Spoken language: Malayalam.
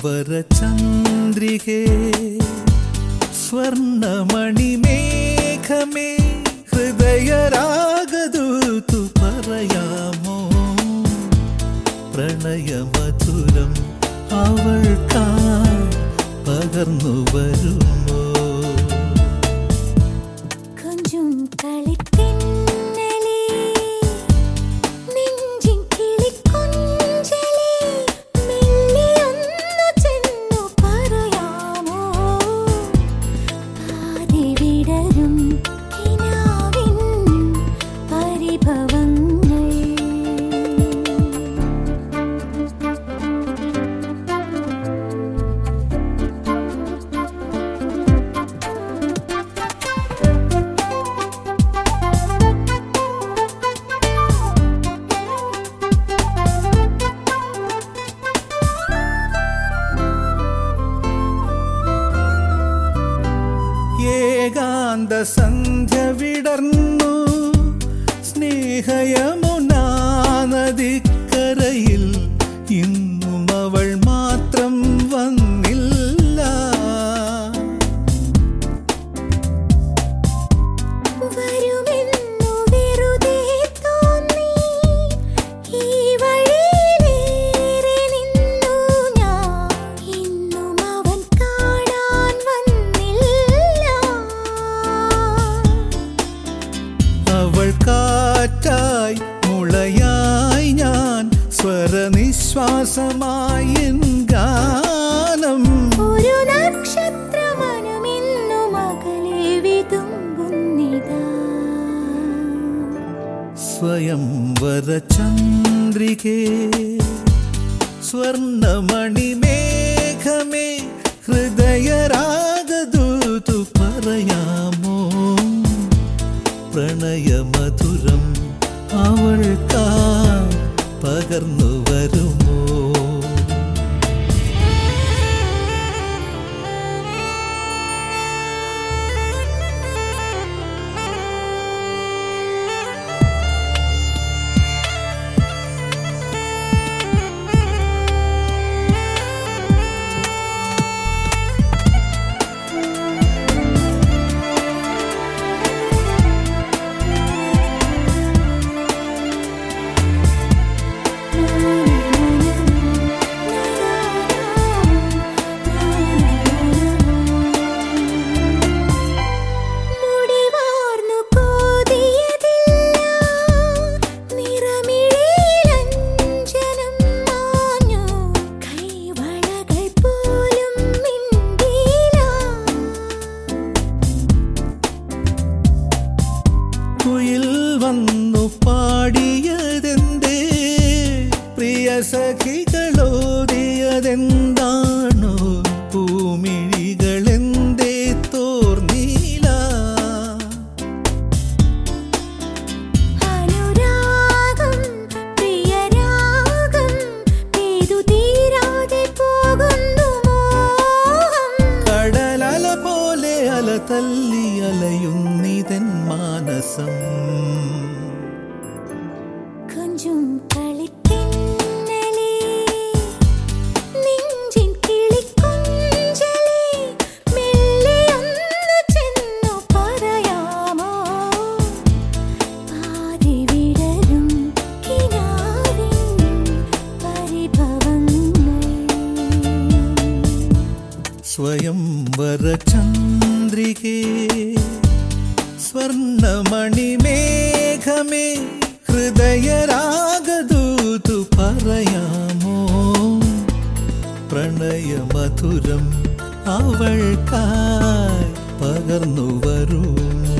സ്വയംവരചന്ദ്രികേ സ്വർണമണിമേഘമേ ഹൃദയരാഗദൂതു പറയാമോ പ്രണയമധുരം അവൾക്കായി പകർന്നു വരുമോ கொஞ்சம் കളിത്തിന്നലേ നെഞ്ചിൻ കിളിക്കൊഞ്ചലേ മെല്ലിയൊന്നു ചെന്നു പറയാമോ പാതി വിടരും കിനാവിൻ പരിഭവങ്ങൾ ഏകാന്ത സന്ധ്യ വിടർന്നു സ്നേഹയമുനാ നദിക്കരയിൽ ഇന്നും അവൾ മാത്രം വന്നില്ല വരുമെന്നു വെറുതെ തോന്നി ഈ വഴിയിലേറെ നിന്നു ഞാൻ ഇന്നും അവൻ കാണാൻ വന്നില്ല അവൾ കാറ്റായി മുളയായി ഞാൻ സ്വരനിശ്വാസമായി എൻ ഗാനം ഒരു നക്ഷത്രമനമിന്നു മകളെ വിതുമ്പുന്നിതാ സ്വയംവരചന്ദ്രികേ സ്വർണമണിമേഘമേ ഹൃദയരാഗദൂതു പറയാമോ പ്രണയമധുരം അവൾക്കാ പകർന്നു വരുമോ മുടിവാർന്നു കോതിയതില്ല നിറമിഴിയിലഞ്ജനം മാഞ്ഞു കൈവളകൾ പോലും മിണ്ടിയില്ല കുയിൽ വന്നു പാടിയതെന്തേ പ്രിയ സഖികളോതിയതെന്താണോ പൂമിഴികളെന്തേ തോർന്നീല അനുരാഗം പ്രിയരാഗം പെയ്തു തീരാതെ പോകുന്നു മോഹം കടലല പോലെ അല തല്ലി അലയുന്നിതൻ മാനസം கொஞ்சம் കളിത്തിന്നലേ നെഞ്ചിൻ കിളിക്കൊഞ്ചലേ മെല്ലിയൊന്നു ചെന്നു പറയാമോ പാതി വിടരും കിനാവിൻ പരിഭവങ്ങൾ സ്വയംവരചന്ദ്രികേ സ്വർണമണിമേഘമേ ഹൃദയരാഗദൂതു പറയാമോ പ്രണയമധുരം അവൾക്കായി പകർന്നു വരൂ